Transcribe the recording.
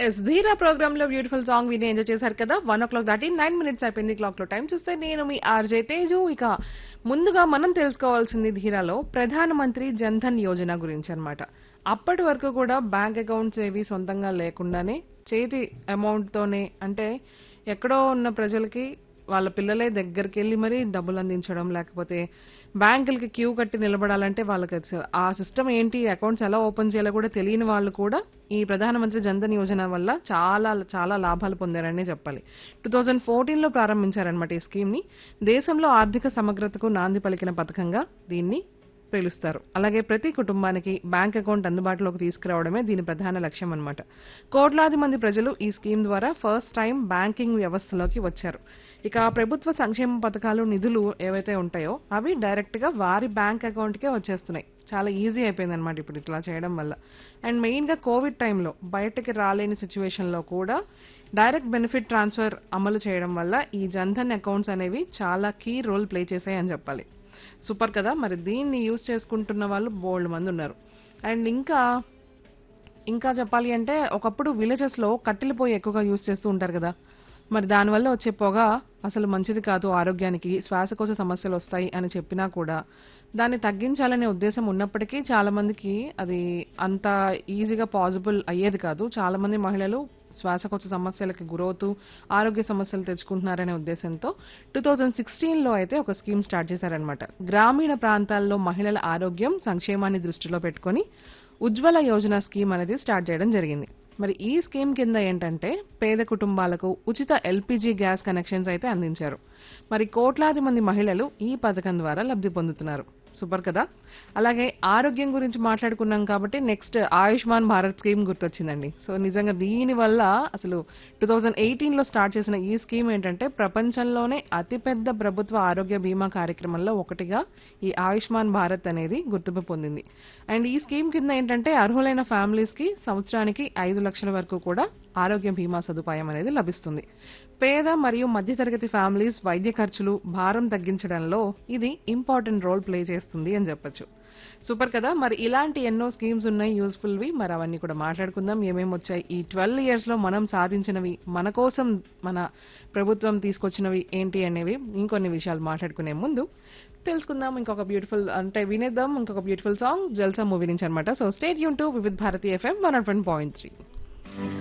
yes ధీరా programme లో beautiful song విని ఎంజాయ్ చేశారు కదా వన్ ఓ క్లాక్ దాటి నైన్ మినిట్స్ అయిపోయింది క్లాక్ లో టైం చూస్తే నేను మీ ఆర్జే తేజు ఇక ముందుగా మనం తెలుసుకోవాల్సింది ధీరాలో ప్రధానమంత్రి జన్ధన్ యోజన గురించి అన్నమాట అప్పటి వరకు కూడా బ్యాంక్ అకౌంట్స్ ఏవి సొంతంగా లేకుండానే చేతి అమౌంట్ తోనే అంటే ఎక్కడో ఉన్న ప్రజలకి వాళ్ళ పిల్లలే దగ్గరికి వెళ్ళి మరి డబ్బులు అందించడం లేకపోతే బ్యాంకులకి క్యూ కట్టి నిలబడాలంటే వాళ్ళకి అసలు ఆ సిస్టమ్ ఏంటి అకౌంట్స్ ఎలా ఓపెన్ చేయాలో కూడా తెలియని వాళ్ళు కూడా ఈ ప్రధానమంత్రి జన్ధన్ యోజన వల్ల చాలా చాలా లాభాలు పొందారనే చెప్పాలి టూ థౌజండ్ ఫోర్టీన్ లో ప్రారంభించారనమాట ఈ స్కీమ్ ని దేశంలో ఆర్థిక సమగ్రతకు నాంది పలికిన పథకంగా దీన్ని పిలుస్తారు అలాగే ప్రతి కుటుంబానికి బ్యాంక్ అకౌంట్ అందుబాటులోకి తీసుకురావడమే దీని ప్రధాన లక్ష్యం అన్నమాట కోట్లాది మంది ప్రజలు ఈ స్కీమ్ ద్వారా ఫస్ట్ టైం బ్యాంకింగ్ వ్యవస్థలోకి వచ్చారు ఇక ప్రభుత్వ సంక్షేమ పథకాలు నిధులు ఏవైతే ఉంటాయో అవి డైరెక్ట్ గా వారి బ్యాంక్ అకౌంట్ కే వచ్చేస్తున్నాయి చాలా ఈజీ అయిపోయింది అనమాట ఇప్పుడు ఇట్లా చేయడం వల్ల అండ్ మెయిన్ గా కోవిడ్ టైంలో బయటకి రాలేని సిచ్యువేషన్ లో కూడా డైరెక్ట్ బెనిఫిట్ ట్రాన్స్ఫర్ అమలు చేయడం వల్ల ఈ జన్ధన్ అకౌంట్స్ అనేవి చాలా కీ రోల్ ప్లే చేశాయి అని చెప్పాలి సూపర్ కదా మరి దీన్ని యూజ్ చేసుకుంటున్న వాళ్ళు బోల్డ్ మంది ఉన్నారు అండ్ ఇంకా ఇంకా చెప్పాలి అంటే ఒకప్పుడు విలేజెస్ లో కట్టెల పొయ్యి ఎక్కువగా యూజ్ చేస్తూ ఉంటారు కదా మరి దానివల్ల వచ్చే పొగ అసలు మంచిది కాదు ఆరోగ్యానికి శ్వాసకోశ సమస్యలు వస్తాయి అని చెప్పినా కూడా దాన్ని తగ్గించాలనే ఉద్దేశం ఉన్నప్పటికీ చాలా మందికి అది అంత ఈజీగా పాసిబుల్ అయ్యేది కాదు చాలా మంది మహిళలు శ్వాసకోశ సమస్యలకి గురవుతూ ఆరోగ్య సమస్యలు తెచ్చుకుంటున్నారనే ఉద్దేశంతో టూ థౌజండ్ సిక్స్టీన్లో అయితే ఒక స్కీమ్ స్టార్ట్ చేశారనమాట గ్రామీణ ప్రాంతాల్లో మహిళల ఆరోగ్యం సంక్షేమాన్ని దృష్టిలో పెట్టుకొని ఉజ్వల యోజన స్కీమ్ అనేది స్టార్ట్ చేయడం జరిగింది మరి ఈ స్కీమ్ కింద ఏంటంటే పేద కుటుంబాలకు ఉచిత ఎల్పిజి గ్యాస్ కనెక్షన్స్ అయితే అందించారు మరి కోట్లాది మంది మహిళలు ఈ పథకం ద్వారా లబ్ధి పొందుతున్నారు సూపర్ కదా అలాగే ఆరోగ్యం గురించి మాట్లాడుకున్నాం కాబట్టి నెక్స్ట్ ఆయుష్మాన్ భారత్ స్కీమ్ గుర్తొచ్చిందండి సో నిజంగా దీని వల్ల అసలు టూ థౌజండ్ ఎయిటీన్ లో స్టార్ట్ చేసిన ఈ స్కీమ్ ఏంటంటే ప్రపంచంలోనే అతిపెద్ద ప్రభుత్వ ఆరోగ్య బీమా కార్యక్రమంలో ఒకటిగా ఈ ఆయుష్మాన్ భారత్ అనేది గుర్తింపు పొందింది అండ్ ఈ స్కీమ్ కింద ఏంటంటే అర్హులైన ఫ్యామిలీస్ కి సంవత్సరానికి ఐదు లక్షల వరకు కూడా ఆరోగ్య బీమా సదుపాయం అనేది లభిస్తుంది పేద మరియు మధ్యతరగతి ఫ్యామిలీస్ వైద్య ఖర్చులు భారం తగ్గించడంలో ఇది ఇంపార్టెంట్ రోల్ ప్లే చేస్తుంది అని చెప్పొచ్చు సూపర్ కదా మరి ఇలాంటి ఎన్నో స్కీమ్స్ ఉన్నాయి యూస్ఫుల్ వి మరి అవన్నీ కూడా మాట్లాడుకుందాం ఏమేమి వచ్చాయి ఈ ట్వెల్వ్ ఇయర్స్ లో మనం సాధించినవి మన కోసం మన ప్రభుత్వం తీసుకొచ్చినవి ఏంటి అనేవి ఇంకొన్ని విషయాలు మాట్లాడుకునే ముందు తెలుసుకుందాం ఇంకొక బ్యూటిఫుల్ అంటే వినేద్దాం ఇంకొక బ్యూటిఫుల్ సాంగ్ జల్సా మూవీ నుంచి అనమాట సో స్టేట్ యూన్ to Vividh Bharati FM one point three